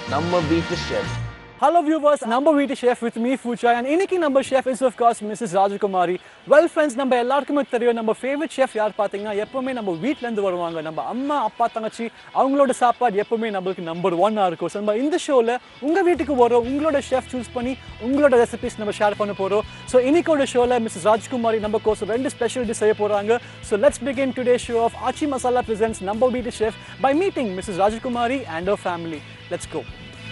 நம்ம வீட்டு chef hello viewers நம்ம வீட்டு ஷெஃப் வித் மீ ஃபூச்சா அண்ட் இன்னைக்கு நம்ம chef is of course Mrs Rajakumari well friends நம்ம எல்லாருக்குமே தெரியும் நம்ம ஃபேவரட் ஷெஃப் யார் பார்த்தீங்கன்னா எப்பவுமே நம்ம வீட்டிலேருந்து வருவாங்க நம்ம அம்மா அப்பா தங்கச்சி அவங்களோட சாப்பாடு எப்பவுமே நம்மளுக்கு நம்பர் ஒன்னாக இருக்கும் ஸோ நம்ம இந்த ஷோவில் உங்கள் வீட்டுக்கு வரோம் உங்களோட ஷெஃப் சூஸ் பண்ணி உங்களோட ரெசிபிஸ் நம்ம ஷேர் பண்ண போகிறோம் ஸோ இன்னைக்கோட ஷோவில் மிஸ்ஸஸ் ராஜ்குமாரி நம்ம கோர்ஸ் ரெண்டு ஸ்பெஷல் டிஷ் செய்ய போகிறாங்க so let's begin today show of Aachi masala presence நம்ம வீட்டு chef by meeting Mrs Rajakumari and her family let's go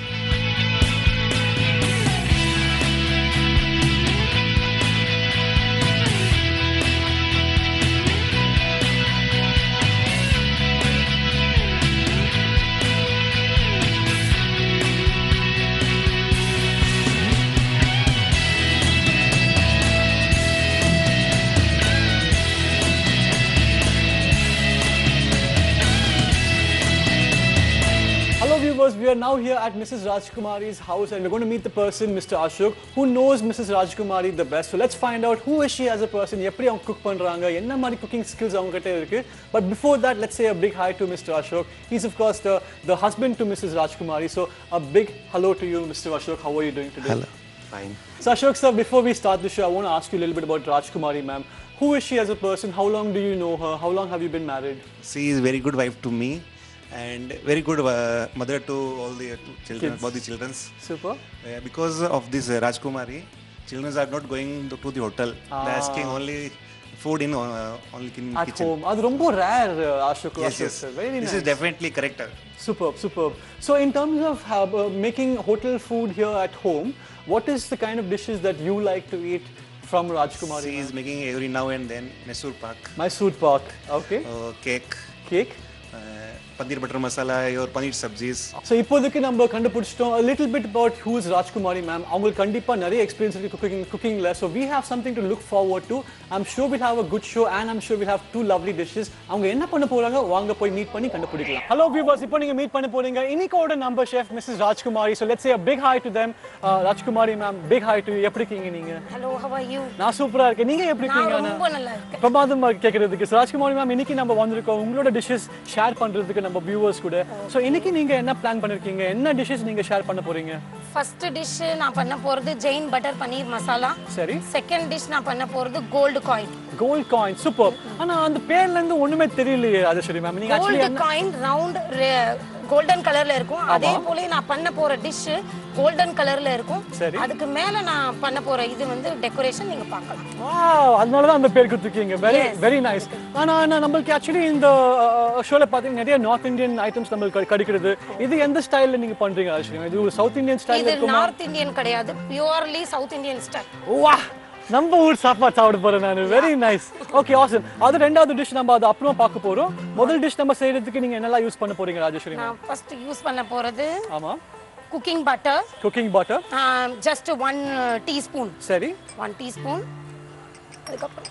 Hello viewers, we are now here at Mrs. Rajkumari's house and we're going to meet the person, Mr. Ashok, who knows Mrs. Rajkumari the best. So let's find out who is she as a person, எப்படி அவங்க cook பண்றாங்க, என்ன மாதிரி cooking skills அவங்க கிட்ட இருக்கு. But before that, let's say a big hi to Mr. Ashok. He's of course the, the husband to Mrs. Rajkumari. So a big hello to you, Mr. Ashok. How are you doing today? Hello. Fine. So Ashok sir, before we start the show, I want to ask you a little bit about Rajkumari ma'am. Who is she as a person? How long do you know her? How long have you been married? She is very good wife to me and very good uh, mother to all the uh, children, Kids. both the children. Super. Uh, because of this uh, Rajkumari, children are not going to, to the hotel. They're asking only food in uh, only in At kitchen. home. அது ரொம்ப rare, uh, Ashok. Yes, Ashok yes. sir. Very this nice. is definitely correct. Superb, superb. So, in terms of uh, uh, making hotel food here at home, what is the kind of dishes that you like to eat from Rajkumari? She is making every now and then Mysore pak, Mysore pak, okay. uh, cake, Cake. uh, paneer butter masala or paneer sabjis. ஸோ இப்போதைக்கு நம்ம கண்டுபிடிச்சிட்டோம் a little bit about who is Rajkumari ma'am அவங்களுக்கு கண்டிப்பாக நிறைய experience இருக்கு cooking குக்கிங்கில் so we have something to look forward to i'm sure we'll have a good show and i'm sure we'll have two lovely dishes அவங்க என்ன பண்ண போறாங்க வாங்க போய் மீட் பண்ணி கண்டுபிடிக்கலாம் ஹலோ வியூவர்ஸ் இப்போ நீங்க மீட் பண்ண போறீங்க இன்னைக்கோட number chef Mrs Rajkumari so let's a big hi to them Rajkumari ma'am big hi to எப்படி இருக்கீங்க நீங்க ஹலோ ஹவ் ஆர் யூ நான் சூப்பரா இருக்கேன் நீங்க எப்படி நான் இருக்கீங்க ரொம்ப நல்லா இருக்கேன் பிரமாதமா இருக்கு கேட்கறதுக்கு So, ராஜ்குமாரி மேம் இன்னைக்கு நம்ம வந்திருக்கோம் உங்களோட டிஷ்ஷஸ் ஷேர் பண்றதுக்கு நம்ம வியூவர்ஸ் கூட ஸோ இன்னைக்கு நீங்க என்ன பிளான் பண்ணிருக்கீங்க என்ன டிஷ்ஷஸ் நீங்க ஷேர் பண்ண போறீங்க ஃபர்ஸ்ட் டிஷ் நான் பண்ண போறது ஜெயின் பட்டர் பன்னீர் மசாலா சரி செகண்ட் டிஷ் நான் பண்ண போறது gold coin gold coin super ஆனா அந்த பேர்ல இருந்து ஒண்ணுமே தெரியலையே அது சரி மேம் நீங்க actually gold coin round golden கலர்ல இருக்கும் அதே போல நான் பண்ண போற டிஷ் கோல்டன் கலர்ல இருக்கும் சரி. அதுக்கு மேல நான் பண்ண போற இது வந்து டெக்கரேஷன் நீங்க பார்க்கலாம் வாவ் அதனால தான் அந்த பேர் கொடுத்துருக்கீங்க வெரி வெரி நைஸ் ஆனா நான் நம்மளுக்கு ஆக்சுவலி இந்த ஷோல பாத்தீங்கன்னா நிறைய நார்த் இந்தியன் ஐட்டம்ஸ் நம்மளுக்கு கிடை- கிடைக்கிறது இது எந்த ஸ்டைல்ல நீங்க பண்றீங்க ஆக்சுவலி இது ஒரு சவுத் இந்தியன் ஸ்டைல் இது இருக்குமா நார்த் இந்தியன் கிடையாது பியூர்லி சவுத் இந்தியன் ஸ்டைல் வா நம்ம ஊர் சாப்பாடு சாப்பிட போறேன் நான் வெரி நைஸ் ஓகே ஆசம் அது ரெண்டாவது டிஷ் நம்ம அது அப்புறம் பார்க்க போறோம் முதல் டிஷ் நம்ம செய்யறதுக்கு நீங்க என்னெல்லாம் யூஸ் பண்ண போறீங்க ராஜேஸ்வரி ma'am? நான் ஃபர்ஸ்ட் யூஸ் பண்ண போறது ஆமா cooking butter cooking butter just one teaspoon சரி ஒன் டீஸ்பூன் அதுக்கப்புறம்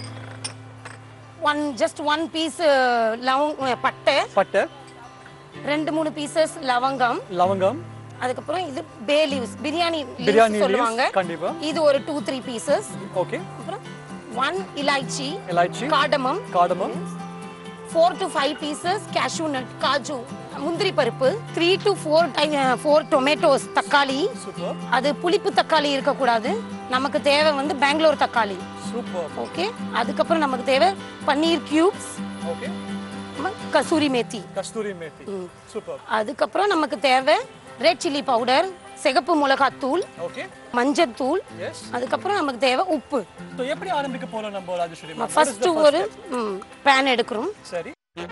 ஒன் ஜஸ்ட் ஒன் பீஸ் லவங் பட்டை பட்டை ரெண்டு மூணு பீசஸ் லவங்கம் லவங்கம் அதுக்கப்புறம் இது bay leaves biryani biryani leaves சொல்லுவாங்க leaves, கண்டிப்பா இது ஒரு டூ த்ரீ பீசஸ் ஓகே அப்புறம் ஒன் இலாய்ச்சி இலாய்ச்சி cardamom cardamom four to five pieces cashew nut காஜு முந்திரி பருப்பு three to four four tomatoes தக்காளி சூப்பர் அது புளிப்பு தக்காளி இருக்கக்கூடாது நமக்கு தேவை வந்து பெங்களூர் தக்காளி சூப்பர் ஓகே அதுக்கப்புறம் நமக்கு தேவை paneer cubes okay kasuri methi kasturi methi super அதுக்கப்புறம் நமக்கு தேவை ரெட் சில்லி பவுடர் சிகப்பு மிளகாத்தூள் ஓகே மஞ்சத்தூள் எஸ் அதுக்கப்புறம் நமக்கு தேவை உப்பு ஸோ எப்படி ஆரம்பிக்க போறோம் நம்ம Rajeswari ma'am? What is first the first ஒரு step? பேன் எடுக்கிறோம் சரி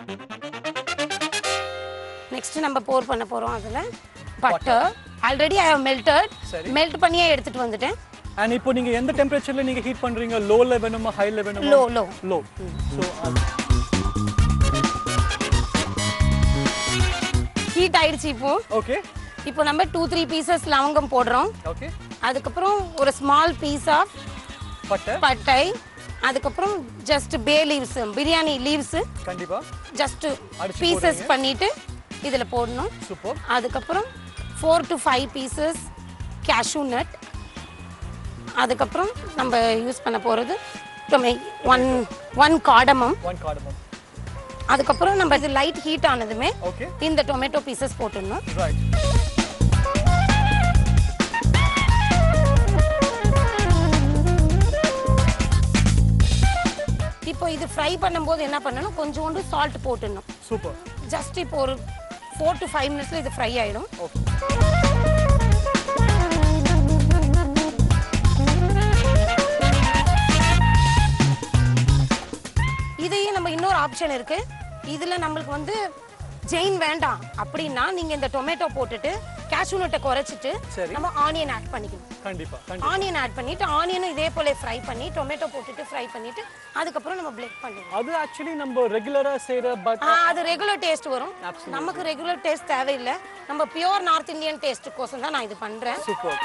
நெக்ஸ்ட் நம்ம போர் பண்ண போறோம் அதுல butter already I have melted சரி. மெல்ட் பண்ணியே எடுத்துட்டு வந்துட்டேன் அண்ட் இப்போ நீங்க எந்த டெம்பரேச்சர்ல நீங்க ஹீட் பண்றீங்க லோல வேணுமா ஹைல வேணுமா low low low so heat ஆயிடுச்சு இப்போ ஓகே இப்போ நம்ம டூ த்ரீ பீசஸ் லவங்கம் போடுறோம் ஓகே அதுக்கப்புறம் ஒரு ஸ்மால் பீஸ் ஆஃப் பட்டை பட்டை அதுக்கப்புறம் just bay leaves biryani leaves கண்டிப்பா ஜஸ்ட் அடிச்சு பீசஸ் பண்ணிட்டு இதில் போடணும் சூப்பர் அதுக்கப்புறம் four to five pieces cashew nut அதுக்கப்புறம் நம்ம யூஸ் பண்ண போகிறது டொமே one one cardamom one cardamom அதுக்கப்புறம் நம்ம இது லைட் ஹீட் ஆனதுமே ஓகே இந்த டொமேட்டோ பீசஸ் போட்டுடணும் ரைட் இப்போ இது ஃப்ரை பண்ணும்போது என்ன பண்ணணும் கொஞ்சோண்டு சால்ட் போட்டுடணும் சூப்பர் ஜஸ்ட் இப்போ ஒரு ஃபோர் டு ஃபைவ் மினிட்ஸில் இது ஃப்ரை ஆயிடும் ஓகே இதையே நம்ம இன்னொரு ஆப்ஷன் இருக்கு இதுல நம்மளுக்கு வந்து ஜெயின் வேண்டாம் அப்படின்னா நீங்க இந்த டொமேட்டோ போட்டுட்டு கேஷ்யூ நட்டை குறைச்சிட்டு சரி. நம்ம ஆனியன் ஆட் பண்ணிக்கணும் கண்டிப்பா கண்டிப்பா ஆனியன் ஆட் பண்ணிட்டு ஆனியனும் இதே போல ஃப்ரை பண்ணி டொமேட்டோ போட்டுட்டு ஃப்ரை பண்ணிட்டு அதுக்கப்புறம் நம்ம பிளேக் பண்ணிடணும் அது ஆக்சுவலி நம்ம ரெகுலரா செய்யற பட் ஆ, அது ரெகுலர் டேஸ்ட் வரும் நமக்கு ரெகுலர் டேஸ்ட் தேவையில்லை நம்ம பியோர் நார்த் இந்தியன் டேஸ்ட்டுக்கோசம் தான் நான் இது பண்றேன் சூப்பர்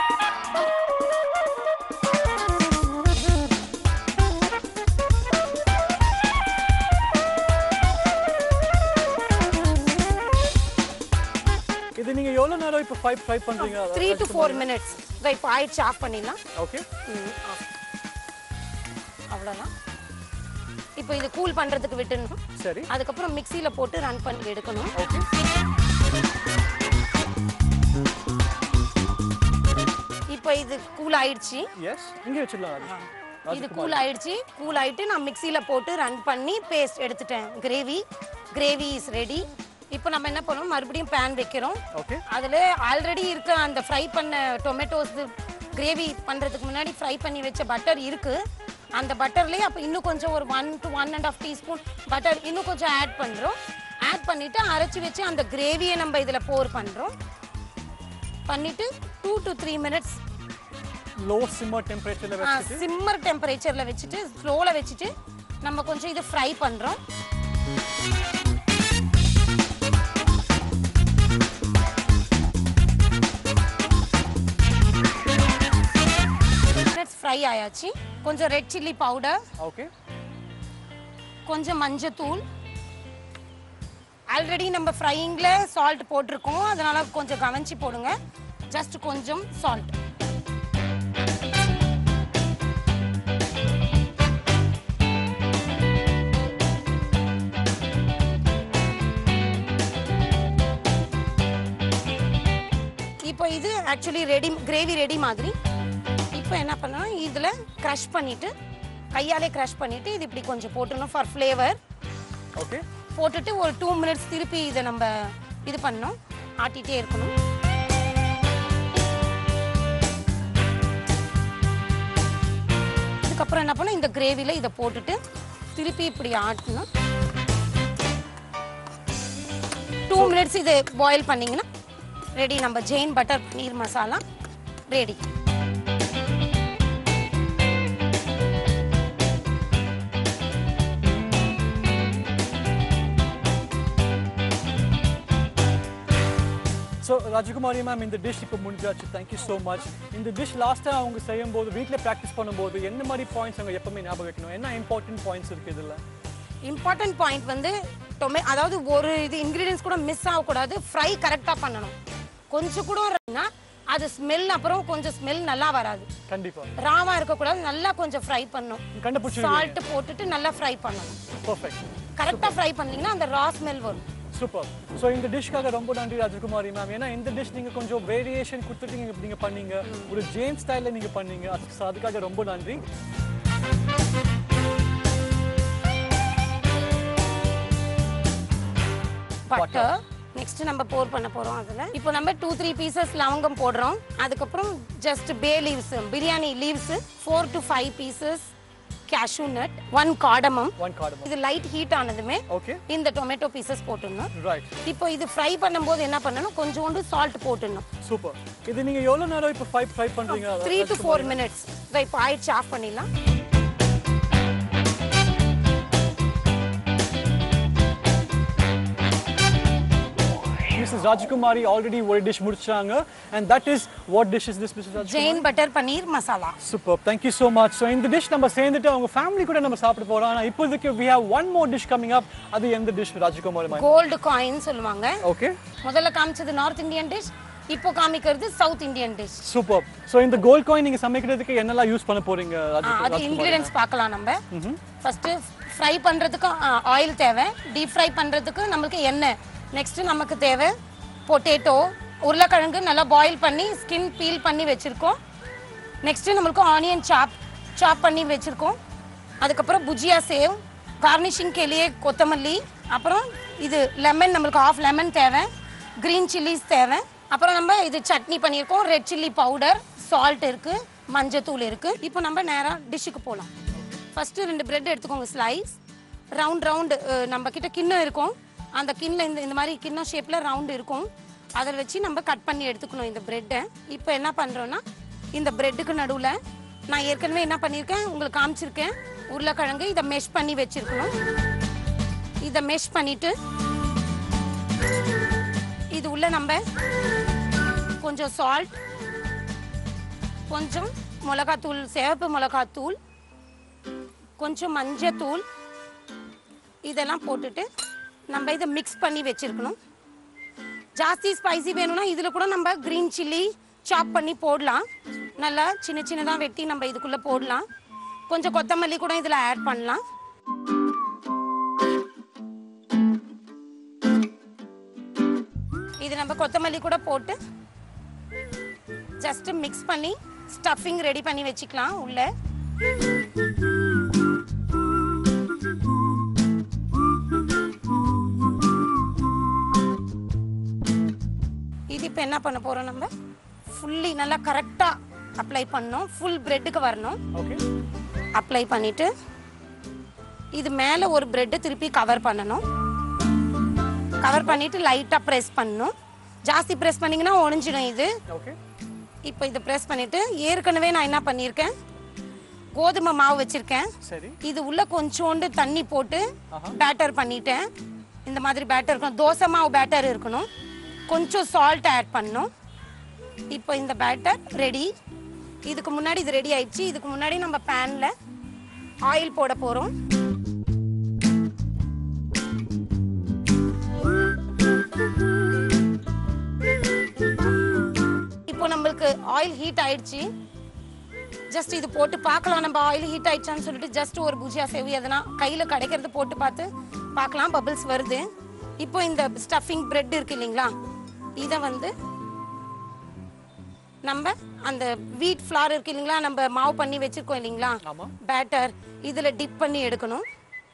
இது நீங்க எவ்வளவு நேரம் இப்போ ஃப்ரை ஃப்ரை பண்றீங்க த்ரீ டு ஃபோர் மினிட்ஸ் இப்போ ஆயிடுச்சு ஆஃப் பண்ணிடலாம் ஓகே ம், off. அவ்வளோதான் இப்போ இது கூல் பண்றதுக்கு விட்டுணும் சரி அதுக்கப்புறம் மிக்சியில போட்டு ரன் பண்ணி எடுக்கணும் ஓகே இப்போ இது கூல் ஆயிடுச்சு எஸ் இங்கே வச்சிடலாம் அது இது கூல் ஆயிடுச்சு கூல் ஆயிட்டு நான் மிக்சியில போட்டு ரன் பண்ணி பேஸ்ட் எடுத்துட்டேன் கிரேவி கிரேவி இஸ் ரெடி இப்போ நம்ம என்ன பண்ணுவோம் மறுபடியும் பேன் வைக்கிறோம் ஓகே அதில் ஆல்ரெடி இருக்க அந்த ஃப்ரை பண்ண டொமேட்டோஸ் கிரேவி பண்ணுறதுக்கு முன்னாடி ஃப்ரை பண்ணி வச்ச பட்டர் இருக்கு அந்த பட்டர்லேயே அப்போ இன்னும் கொஞ்சம் ஒரு one to one and half teaspoon butter இன்னும் கொஞ்சம் ஆட் பண்ணுறோம் ஆட் பண்ணிவிட்டு அரைச்சி வச்சு அந்த கிரேவியை நம்ம இதில் போர் பண்ணுறோம் பண்ணிவிட்டு two to three minutes low simmer டெம்பரேச்சர்ல வச்சு சிம்மர் டெம்பரேச்சரில் வச்சுட்டு ஸ்லோவில் வச்சுட்டு நம்ம கொஞ்சம் இது ஃப்ரை பண்ணுறோம் மினிட்ஸ் ஃப்ரை ஆயாச்சு கொஞ்சம் ரெட் சில்லி பவுடர் ஓகே கொஞ்சம் மஞ்சத்தூள் ஆல்ரெடி நம்ம ஃப்ரையிங்கில் சால்ட் போட்டிருக்கோம் அதனால கொஞ்சம் கவனிச்சு போடுங்க ஜஸ்ட் கொஞ்சம் சால்ட் இப்போ இது ஆக்சுவலி ரெடி கிரேவி ரெடி மாதிரி இப்போ என்ன பண்ணணும் இதில் க்ரஷ் பண்ணிட்டு கையாலே க்ரஷ் பண்ணிட்டு இது இப்படி கொஞ்சம் போட்டுடணும் ஃபார் ஃப்ளேவர் ஓகே போட்டுட்டு ஒரு டூ மினிட்ஸ் திருப்பி இதை நம்ம இது பண்ணணும் ஆட்டிகிட்டே இருக்கணும் இதுக்கப்புறம் என்ன பண்ணணும் இந்த கிரேவியில் இதை போட்டுட்டு திருப்பி இப்படி ஆட்டணும் டூ மினிட்ஸ் இதை பாயில் பண்ணிங்கன்னா ரெடி நம்ம Jain butter paneer masala ready so Rajakumari ma'am இந்த டிஷ் இப்போ முடிஞ்சாச்சு தேங்க்யூ ஸோ மச் இந்த டிஷ் லாஸ்ட்டாக அவங்க செய்யும்போது வீட்டில் ப்ராக்டிஸ் பண்ணும்போது என்ன மாதிரி பாயிண்ட்ஸ் அவங்க எப்பவுமே ஞாபகம் வைக்கணும் என்ன இம்பார்ட்டன்ட் பாயிண்ட்ஸ் இருக்குது இதில் இம்பார்ட்டன்ட் பாயிண்ட் வந்து டொமே அதாவது ஒரு இது இன்க்ரீடியன்ஸ் கூட மிஸ் ஆகக்கூடாது ஃப்ரை கரெக்டாக பண்ணணும் கொஞ்சம் கூட இருந்தா அது ஸ்மெல் அப்புறம் கொஞ்சம் ஸ்மெல் நல்லா வராது கண்டிப்பாக ராவா இருக்கக்கூடாது நல்லா கொஞ்சம் ஃப்ரை பண்ணணும் கண்டுபிடிச்சிருவீங்க சால்ட் போட்டுட்டு நல்லா ஃப்ரை பண்ணணும் பர்ஃபெக்ட் கரெக்டாக ஃப்ரை பண்ணீங்கன்னா அந்த ரா ஸ்மெல் வரும் சூப்பர் ஸோ இந்த டிஷ்க்காக ரொம்ப நன்றி ராஜகுமாரி மேம் ஏன்னா இந்த டிஷ் நீங்கள் கொஞ்சம் வேரியேஷன் கொடுத்துட்டு நீங்கள் நீங்கள் பண்ணீங்க ஒரு ஜேன் ஸ்டைலில் நீங்கள் பண்ணீங்க அதுக்கு so அதுக்காக ரொம்ப நன்றி பட்டர் நெக்ஸ்ட் நம்ம போர் பண்ண போறோம் அதுல இப்போ நம்ம டூ த்ரீ பீசஸ் லவங்கம் போடுறோம் அதுக்கப்புறம் just bay leaves biryani leaves four to five pieces cashew nut one cardamom one கார்டு இது லைட் ஹீட் ஆனதுமே ஓகே இந்த டொமேட்டோ பீசஸ் போட்டுடணும் ரைட் இப்போ இது ஃப்ரை பண்ணும்போது என்ன பண்ணணும் கொஞ்சோண்டு சால்ட் போட்டுடணும் சூப்பர் இது நீங்கள் எவ்வளோ நேரம் இப்போ ஃப்ரை ஃப்ரை பண்ணுறீங்க த்ரீ டு ஃபோர் மினிட்ஸ் இப்போ ஆயிடுச்சு ஆஃப் பண்ணிடலாம் மிஸ்ஸஸ் ராஜகுமாரி ஆல்ரெடி ஒரு டிஷ் முடிச்சாங்க and that is what dish is this Mrs Raj Jain butter paneer masala super thank you so much so இந்த டிஷ் நம்ம சேர்ந்துட்டு அவங்க ஃபேமிலி கூட நம்ம சாப்பிட போகிறோம் ஆனால் இப்போதைக்கு we have one more dish coming up அது எந்த dish Rajakumari ma'am gold coin சொல்லுவாங்க ஓகே முதல்ல காமிச்சது நார்த் இந்தியன் டிஷ் இப்போ காமிக்கிறது south Indian dish super so இந்த கோல்ட் காயின் நீங்கள் சமைக்கிறதுக்கு என்னெல்லாம் யூஸ் பண்ண போறீங்க ராஜ அது இன்கிரீடியன்ஸ் பார்க்கலாம் நம்ம ஃபர்ஸ்ட் ஃப்ரை பண்றதுக்கு ஆயில் தேவை டீப் ஃப்ரை பண்றதுக்கு நமக்கு எண்ணெய் நெக்ஸ்ட் நமக்கு தேவை பொட்டேட்டோ உருளைக்கிழங்கு நல்லா பாயில் பண்ணி ஸ்கின் பீல் பண்ணி வச்சிருக்கோம் நெக்ஸ்ட் நம்மளுக்கு ஆனியன் சாப் சாப் பண்ணி வச்சிருக்கோம் அதுக்கப்புறம் புஜியா சேவ் கார்னிஷிங் கேலியே கொத்தமல்லி அப்புறம் இது லெமன் நம்மளுக்கு ஆஃப் லெமன் தேவை க்ரீன் சில்லிஸ் தேவை அப்புறம் நம்ம இது சட்னி பண்ணியிருக்கோம் ரெட் சில்லி பவுடர் சால்ட் இருக்குது மஞ்சத்தூள் இருக்குது இப்போ நம்ம நேராக டிஷ்ஷுக்கு போகலாம் ஃபஸ்ட்டு ரெண்டு பிரெட் எடுத்துக்கோங்க ஸ்லைஸ் ரவுண்ட் ரவுண்டு நம்ம கிட்ட கிண்ணம் இருக்கும் அந்த கிண்ணம் இந்த இந்த மாதிரி கிண்ணம் ஷேப்பில் ரவுண்டு இருக்கும் அதில் வச்சு நம்ம கட் பண்ணி எடுத்துக்கணும் இந்த பிரெட்டை இப்போ என்ன பண்ணுறோன்னா இந்த பிரெட்டுக்கு நடுவில் நான் ஏற்கனவே என்ன பண்ணியிருக்கேன் உங்களுக்கு காமிச்சிருக்கேன் உருளைக்கிழங்கு இதை மெஷ் பண்ணி வச்சிருக்கணும் இதை மெஷ் பண்ணிட்டு இது உள்ள நம்ம கொஞ்சம் சால்ட் கொஞ்சம் மிளகாத்தூள் சிவப்பு மிளகாத்தூள் கொஞ்சம் மஞ்சத்தூள் இதெல்லாம் போட்டுட்டு நம்ம இதை மிக்ஸ் பண்ணி வச்சிருக்கணும் ஜாஸ்தி ஸ்பைசி வேணும்னா இதில் கூட நம்ம க்ரீன் சில்லி சாப் பண்ணி போடலாம் நல்லா சின்ன சின்னதாக வெட்டி நம்ம இதுக்குள்ளே போடலாம் கொஞ்சம் கொத்தமல்லி கூட இதில் ஆட் பண்ணலாம் இது நம்ம கொத்தமல்லி கூட போட்டு ஜஸ்ட் மிக்ஸ் பண்ணி ஸ்டஃபிங் ரெடி பண்ணி வச்சுக்கலாம் உள்ள இது இப்போ என்ன பண்ண போறோம் நம்ம ஃபுல்லி நல்லா கரெக்டாக அப்ளை பண்ணோம் ஃபுல் பிரெட்டுக்கு வரணும் ஓகே அப்ளை பண்ணிட்டு இது மேலே ஒரு பிரெட்டை திருப்பி கவர் பண்ணணும் கவர் பண்ணிட்டு லைட்டாக ப்ரெஸ் பண்ணணும் ஜாஸ்தி ப்ரெஸ் பண்ணீங்கன்னா உடஞ்சிடும் இது ஓகே இப்போ இதை ப்ரெஸ் பண்ணிட்டு ஏற்கனவே நான் என்ன பண்ணியிருக்கேன் கோதுமை மாவு வச்சிருக்கேன் சரி இது உள்ள கொஞ்சோண்டு தண்ணி போட்டு பேட்டர் பண்ணிட்டேன் இந்த மாதிரி பேட்டர் இருக்கணும் தோசை மாவு பேட்டர் இருக்கணும் கொஞ்சம் சால்ட் ஆட் பண்ணணும் இப்போ இந்த பேட்டர் ரெடி இதுக்கு முன்னாடி இது ரெடி ஆயிடுச்சு இதுக்கு முன்னாடி நம்ம பேனில் ஆயில் போட போகிறோம் இப்போ நம்மளுக்கு ஆயில் ஹீட் ஆயிடுச்சு ஜஸ்ட் இது போட்டு பார்க்கலாம் நம்ம ஆயில் ஹீட் ஆயிடுச்சான்னு சொல்லிட்டு ஜஸ்ட் ஒரு பூஜியா சேவி எதனா கையில் கிடைக்கிறது போட்டு பார்த்து பார்க்கலாம் பபிள்ஸ் வருது இப்போ இந்த ஸ்டஃபிங் பிரெட் இருக்கு இல்லைங்களா இதை வந்து நம்ம அந்த வீட் ஃப்ளார் இருக்கு இல்லைங்களா நம்ம மாவு பண்ணி வச்சிருக்கோம் இல்லைங்களா ஆமா. பேட்டர் இதுல டிப் பண்ணி எடுக்கணும்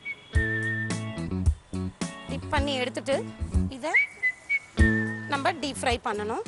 டிப் பண்ணி எடுத்துட்டு இதை நம்ம டீப் ஃப்ரை பண்ணணும்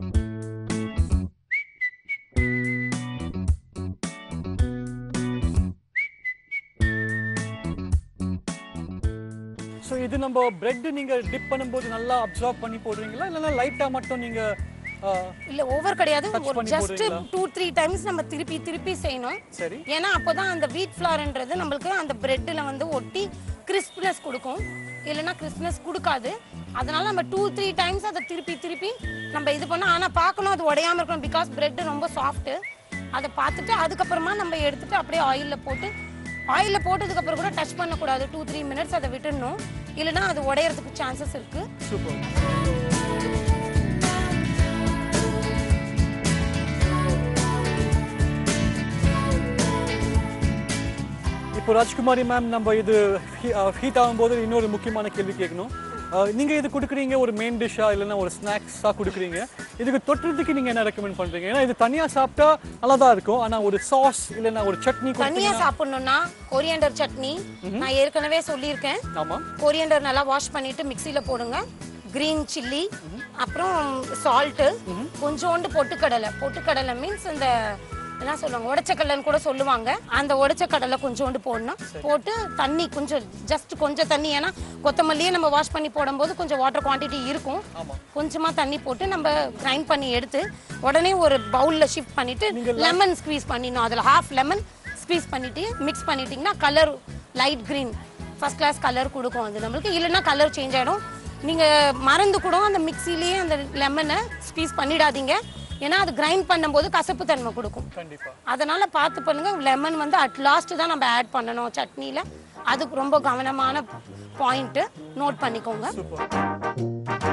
ஸோ இது நம்ம பிரெட் நீங்க டிப் பண்ணும்போது நல்லா அப்சர்வ் பண்ணி போடுறீங்களா இல்லைன்னா லைட்டா மட்டும் நீங்க ஆ, இல்ல ஓவர் கிடையாது Touch ஒரு பண்ணி ஜஸ்ட் போடுறீங்களா? டூ த்ரீ டைம்ஸ் நம்ம திருப்பி திருப்பி செய்யணும் சரி ஏன்னா அப்போதான் அந்த வீட் ஃப்ளார்ன்றது நம்மளுக்கு அந்த பிரெட்டில் வந்து ஒட்டி கிறிஸ்ப்னஸ் கொடுக்கும் இல்லைன்னா கிறிஸ்ப்னஸ் கொடுக்காது அதனால நம்ம டூ த்ரீ டைம்ஸ் அதை திருப்பி திருப்பி நம்ம இது பண்ணோம் ஆனால் பார்க்கணும் அது உடையாம இருக்கணும் பிகாஸ் பிரெட் ரொம்ப சாஃப்ட்டு அதை பார்த்துட்டு அதுக்கப்புறமா நம்ம எடுத்துட்டு அப்படியே ஆயிலில் போட்டு ஆயிலில் போட்டதுக்கப்புறம் கூட டச் பண்ணக்கூடாது டூ த்ரீ மினிட்ஸ் அதை விட்டுடணும் இல்லைன்னா அது உடையறதுக்கு சான்சஸ் இருக்குது சூப்பர் இப்போ ராஜ்குமாரி மேம் நம்ம இது ஹீட் ஆகும்போது இன்னொரு முக்கியமான கேள்வி கேட்கணும் அஹ், நீங்க இது கொடுக்குறீங்க ஒரு மெயின் டிஷ்ஷா இல்லைன்னா ஒரு ஸ்நாக்ஸா கொடுக்குறீங்க இதுக்கு தொட்டுறதுக்கு நீங்க என்ன ரெக்கமெண்ட் பண்றீங்க ஏன்னா இது தனியா சாப்பிட்டா நல்லா தான் இருக்கும் ஆனா ஒரு சாஸ் இல்லைன்னா ஒரு சட்னி தனியா கொடுத்தீங்கன்னா சாப்பிடணும்னா கொரியண்டர் சட்னி நான் ஏற்கனவே சொல்லியிருக்கேன் ஆமா கொரியண்டர் நல்லா வாஷ் பண்ணிட்டு மிக்ஸில போடுங்க கிரீன் சில்லி அப்புறம் சால்ட்டு கொஞ்சோண்டு பொட்டுக்கடலை பொட்டுக்கடலை மீன்ஸ் இந்த என்ன சொல்லுவாங்க உடச்சக்கடலைன்னு கூட சொல்லுவாங்க அந்த உடச்சக்கடலை கொஞ்சோண்டு போடணும் போட்டு தண்ணி கொஞ்சம் ஜஸ்ட் கொஞ்சம் தண்ணி ஏன்னா கொத்தமல்லியே நம்ம வாஷ் பண்ணி போடும்போது கொஞ்சம் வாட்டர் குவான்டிட்டி இருக்கும் கொஞ்சமா தண்ணி போட்டு நம்ம கிரைண்ட் பண்ணி எடுத்து உடனே ஒரு பவுல்ல ஷிஃப்ட் பண்ணிட்டு லெமன் ஸ்குவீஸ் பண்ணிடணும் அதில் ஹாஃப் லெமன் ஸ்குவீஸ் பண்ணிட்டு மிக்ஸ் பண்ணிட்டீங்கன்னா colour light green first class colour கொடுக்கும் அது நம்மளுக்கு இல்லைன்னா கலர் சேஞ்ச் ஆகிடும் நீங்கள் மறந்து கூட அந்த மிக்ஸிலேயே அந்த லெமனை ஸ்பீஸ் பண்ணிடாதீங்க ஏன்னா அது கிரைண்ட் பண்ணும்போது கசப்பு தன்மை கொடுக்கும் கண்டிப்பா அதனால பார்த்து பண்ணுங்க லெமன் வந்து அட் லாஸ்ட் தான் நம்ம ஆட் பண்ணணும் சட்னியில் அதுக்கு ரொம்ப கவனமான பாயிண்ட்டு நோட் பண்ணிக்கோங்க சூப்பர்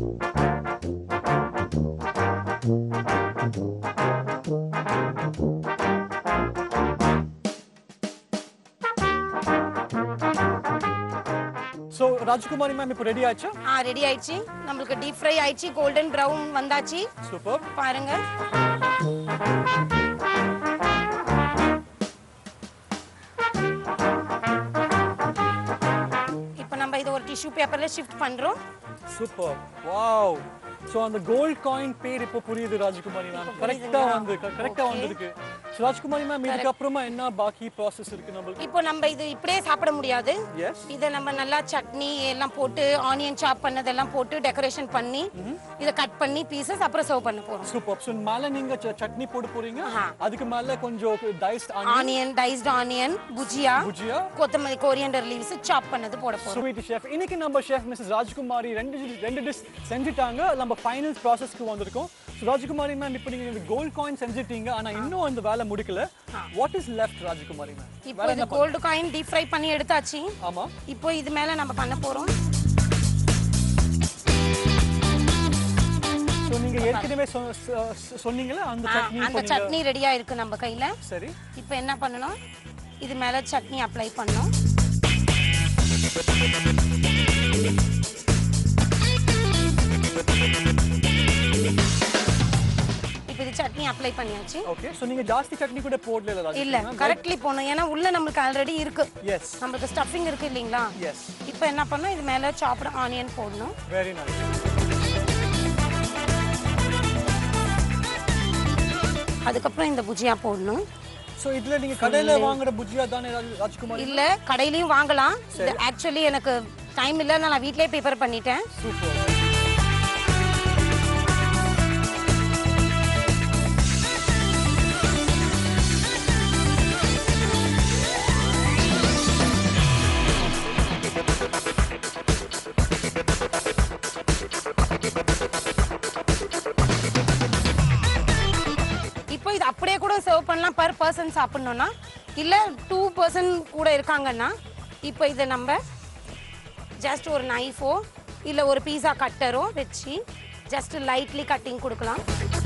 ஸோ ராஜ்குமாரி மேம் இப்போ ரெடி ஆச்சா ஆ ரெடி ஆயிடுச்சு நம்மளுக்கு டீப் ஃப்ரை ஆயிடுச்சு கோல்டன் ப்ரௌன் வந்தாச்சு சூப்பர் பாருங்க டிஷ்யூ பேப்பர்ல ஷிஃப்ட் பண்றோம் சூப்பர் வாவ் ஸோ அந்த கோல்ட் காயின் பேர் இப்போ புரியுது ராஜகுமாரி மேம் கரெக்டாக வந்து கரெக்டாக வந்திருக்கு ஸோ ராஜகுமாரி மேம் இதுக்கப்புறமா என்ன பாக்கி ப்ராசஸ் இருக்கு நம்மளுக்கு இப்போ நம்ம இது இப்படியே சாப்பிட முடியாது எஸ் இதை நம்ம நல்லா சட்னி எல்லாம் போட்டு ஆனியன் சாப் பண்ணதெல்லாம் போட்டு டெக்கரேஷன் பண்ணி இதை கட் பண்ணி பீசஸ் அப்புறம் சர்வ் பண்ண போறோம் சூப்பர் ஸோ மேலே நீங்க ச- சட்னி போட்டு போறீங்க ஆஹா. அதுக்கு மேலே கொஞ்சம் diced onion diced onion bhujia bhujia கொத்தமல்லி கோரியண்டர் லீவ்ஸ் சாப் பண்ணது போட போறோம் ஸ்வீட் ஷெஃப் இன்னைக்கு நம்ம ஷெஃப் மிஸ்ஸஸ் ராஜ்குமாரி ரெண்டு ரெண்டு டிஷ் செஞ்சுட்டாங்க நம்ம ஃபைனல் ப்ராசஸ்க்கு வந்திருக்கோம் ஸோ ராஜ்குமாரி மேம் இப்போ நீங்க இந்த கோல்ட் காயின் செஞ்சுட்டீங்க ஆனா இன்னும் அந்த வேலை முடிக்கல what is left Rajkumari ma'am இப்போ இது கோல்டு காயின் டீப் ஃப்ரை பண்ணி எடுத்தாச்சு ஆமா இப்போ இது மேல நம்ம பண்ண போறோம் ஸோ நீங்க ஏற்கனவே சொ- சொ- சொன்னீங்களா அந்த ஆ, சட்னி அந்த இப்போ சட்னி ரெடியா இருக்கு நம்ம கையில நீங்க- சரி இப்போ என்ன பண்ணணும் இது மேல சட்னி அப்ளை பண்ணணும் இப்போ இது சட்னி அப்ளை பண்ணியாச்சு ஓகே ஸோ நீங்க ஜாஸ்தி சட்னி கூட போடல இல்ல ராஜ்குமாரி மேம் கரெக்ட்லி போகணும் ஏன்னா உள்ள நம்மளுக்கு ஆல்ரெடி இருக்கு எஸ் நம்மளுக்கு ஸ்டஃபிங் இருக்கு இல்லைங்களா எஸ் இப்போ என்ன பண்ணணும் இது மேல சாப்பிட ஆனியன் போடணும் வெரி நைஸ் அதுக்கப்புறம் இந்த புஜியா போடணும் ஸோ இதுல நீங்க கடையில வாங்குற புஜியா தானே ராஜ்- ராஜ்குமாரி இல்ல கடையிலயும் வாங்கலாம் இது ஆக்சுவலி எனக்கு டைம் இல்ல நான் வீட்லயே ப்ரிப்பேர் பண்ணிட்டேன் சூப்பர் இப்போ இது அப்படியே கூட சர்வ் பண்ணலாம் பர் பர்சன் சாப்பிடணும்னா இல்ல டூ பர்சன் கூட இருக்காங்கன்னா இப்போ இதை நம்ம ஜஸ்ட் ஒரு நைஃபோ இல்ல ஒரு பீஸா கட்டரோ வச்சு ஜஸ்ட் லைட்லி கட்டிங் கொடுக்கலாம்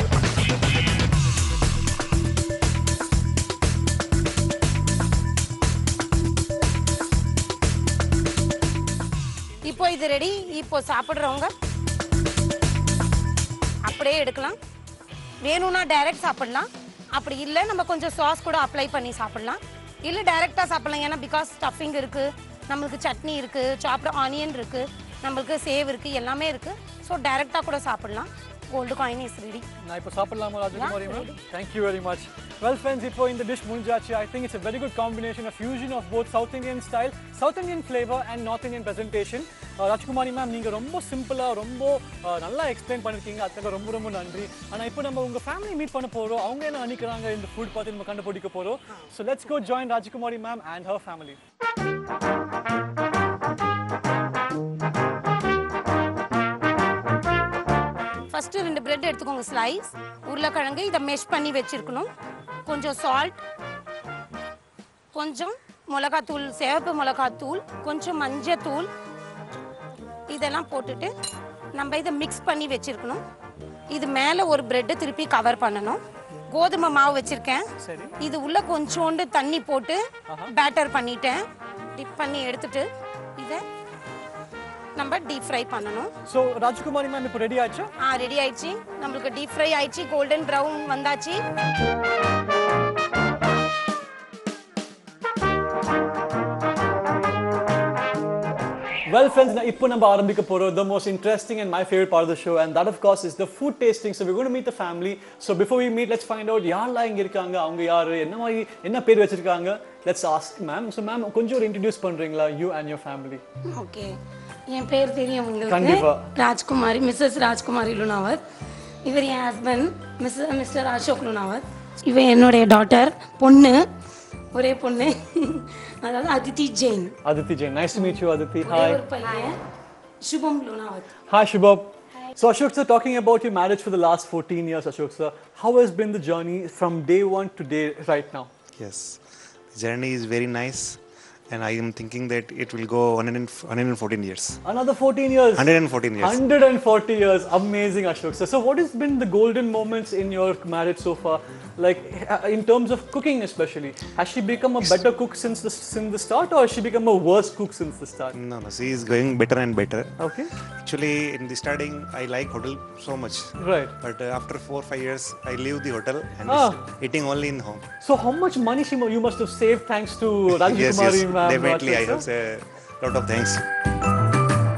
இப்போ இது ரெடி இப்போ சாப்பிட்றவங்க அப்படியே எடுக்கலாம் வேணும்னா டைரக்ட் சாப்பிடலாம் அப்படி இல்லை நம்ம கொஞ்சம் சாஸ் கூட அப்ளை பண்ணி சாப்பிடலாம் இல்லை டைரெக்டாக சாப்பிடலாம் ஏன்னா பிகாஸ் ஸ்டஃபிங் இருக்குது நம்மளுக்கு சட்னி இருக்குது சாப்பிட ஆனியன் இருக்குது நம்மளுக்கு சேவ் இருக்குது எல்லாமே இருக்குது ஸோ டைரெக்டாக கூட சாப்பிடலாம் கோல்டு காயின் இஸ் ரெடி நான் இப்போ சாப்பிடலாமா Rajakumari ma'am thank you very much well friends இப்போ இந்த டிஷ் முடிஞ்சாச்சு I think it's a very good combination of fusion of both south Indian style south Indian flavour and north Indian presentation Rajkumari ma'am நீங்கள் ரொம்ப சிம்பிளாக ரொம்ப uh, நல்லா எக்ஸ்பிளைன் பண்ணிருக்கீங்க அதுக்காக ரொம்ப ரொம்ப நன்றி ஆனால் இப்போ நம்ம உங்கள் ஃபேமிலி மீட் பண்ண போகிறோம் அவங்க என்ன நினைக்கிறாங்க இந்த ஃபுட் பார்த்து நம்ம கண்டுபிடிக்க போகிறோம் so let's go join Rajkumari ma'am and her family first ரெண்டு பிரெட் எடுத்துக்கோங்க ஸ்லைஸ் உருளைக்கிழங்கு இதை மெஷ் பண்ணி வச்சிருக்கணும் கொஞ்சம் சால்ட் கொஞ்சம் மிளகாத்தூள் சிவப்பு மிளகாத்தூள் கொஞ்சம் மஞ்சத்தூள் இதெல்லாம் போட்டுட்டு நம்ம இதை மிக்ஸ் பண்ணி வச்சிருக்கணும் இது மேலே ஒரு பிரெட்டை திருப்பி கவர் பண்ணணும் கோதுமை மாவு வச்சிருக்கேன் சரி இது உள்ள கொஞ்சோண்டு தண்ணி போட்டு பேட்டர் பண்ணிட்டேன் டிப் பண்ணி எடுத்துட்டு இதை நம்ம டீப் ஃப்ரை பண்ணணும் ஸோ ராஜ்குமாரி மேம் இப்போ ரெடி ஆச்சா ஆ ரெடி ஆயிடுச்சு நம்மளுக்கு டீப் ஃப்ரை ஆயிடுச்சு கோல்டன் ப்ரௌன் வந்தாச்சு Well, friends, now இப்போ நம்ம ஆரம்பிக்க போறோம் the most interesting and my favorite part of the show, and that of course is the food tasting. So we're going to meet the family. So before we meet, let's find out யாரெல்லாம் இங்க இருக்காங்க அவங்க யாரு என்ன மாதிரி என்ன பேர் வச்சிருக்காங்க let's ask ma'am. So ma'am கொஞ்சம் ஒரு introduce பண்றீங்களா you and your family? Okay என் பேர் தெரியும் உங்களுக்கு கண்டிப்பா. ராஜ்குமாரி மிஸ்ஸஸ் ராஜ்குமாரி லுனாவத் இவர் என் husband miss mister Ashok Lunavat இவன் என்னுடைய டாட்டர் பொண்ணு ஒரே பொண்ணு அதாவது Aditi Jain Aditi Jain. Nice to meet you, Aditi. ஒரே Hi. ஒரு பையன் Shubham Lunavat Hi, Shubham. So Ashok sir, talking about your marriage for the last 14 years, Ashok sir, how has been the journey from day one to day right now? Yes, the journey is very nice, and I am thinking that it will go 100 114 years. Another 14 years. 114 years. 140 years. Amazing, Ashok. sir. So, what has been the golden moments in your marriage so far? Like, uh, in terms of cooking, especially, has she become a better cook since the since the start, or has she become a worse cook since the start? No, no, she is going better and better. Okay, Actually, in the starting, I like hotel so much, right. but uh, after four five years, I leave the hotel and Ah. is eating only in home. So, how much money she mu- you must have saved thanks to yes, Rajkumari yes, ma'am? definitely. I Ashok, have sir? a lot of thanks.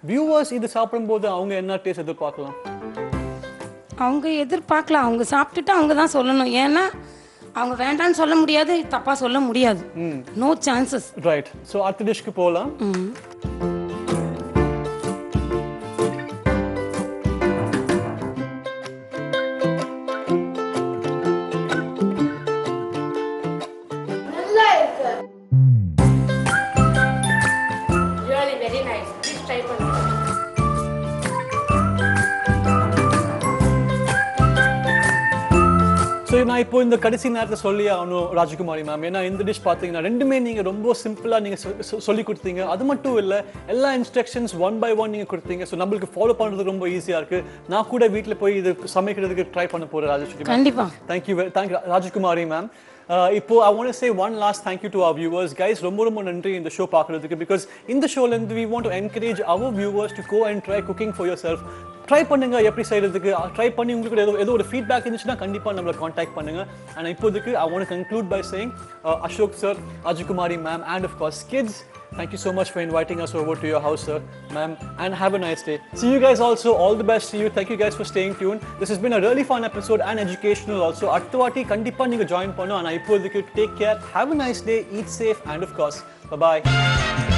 Viewers இது சாப்பிடும்போது அவங்க என்ன taste எதிர்பார்க்கலாம் அவங்க எதிர்பார்க்கலாம் அவங்க சாப்பிட்டுட்டு அவங்க தான் சொல்லணும் ஏன்னா அவங்க வேண்டாம்னு சொல்ல முடியாது தப்பாக சொல்ல முடியாது நோ சான்சஸ் ரைட் ஸோ அடுத்த டிஷ்க்கு போகலாம் really very nice please try பண்ணுங்க ஸோ நான் இப்போ இந்த கடைசி நேரத்தை சொல்லி ஆகணும் ராஜகுமாரி மேம் ஏன்னா இந்த டிஷ் பார்த்தீங்கன்னா ரெண்டுமே நீங்கள் ரொம்ப சிம்பிளாக நீங்கள் சொல்லி கொடுத்தீங்க அது மட்டும் இல்லை எல்லா இன்ஸ்ட்ரக்ஷன்ஸ் ஒன் பை ஒன் நீங்கள் கொடுத்தீங்க ஸோ நம்மளுக்கு ஃபாலோ பண்ணுறதுக்கு ரொம்ப ஈஸியாக இருக்குது நான் கூட வீட்டில் போய் இது சமைக்கிறதுக்கு ட்ரை பண்ண போகிறேன் ராஜஸ்வரி கண்டிப்பா தேங்க்யூ தேங்க் ராஜகுமாரி மேம் இப்போ I want say one last thank you to our viewers guys ரொம்ப ரொம்ப நன்றி இந்த ஷோ பார்க்குறதுக்கு பிகாஸ் இந்த ஷோலேருந்து we want to encourage our viewers to go and try cooking for yourself try பண்ணுங்க எப்படி செய்யறதுக்கு ட்ரை பண்ணி உங்களுக்கு ஏதோ ஏதோ ஒரு ஃபீட்பேக் இருந்துச்சுன்னா கண்டிப்பாக நம்மளை காண்டாக்ட் பண்ணுங்க அண்ட் இப்போதைக்கு I want conclude by saying Ashok sir Rajakumari ma'am and of course kids Thank you so much for inviting us over to your house, sir, ma'am, and have a nice day. See you guys also. All the best to you. Thank you guys for staying tuned. This has been a really fun episode and educational also. அடுத்த வாட்டி கண்டிப்பா நீங்க join பண்ணும் ஆனா இப்போதைக்கு take care. Have a nice day. Eat safe and of course, bye bye.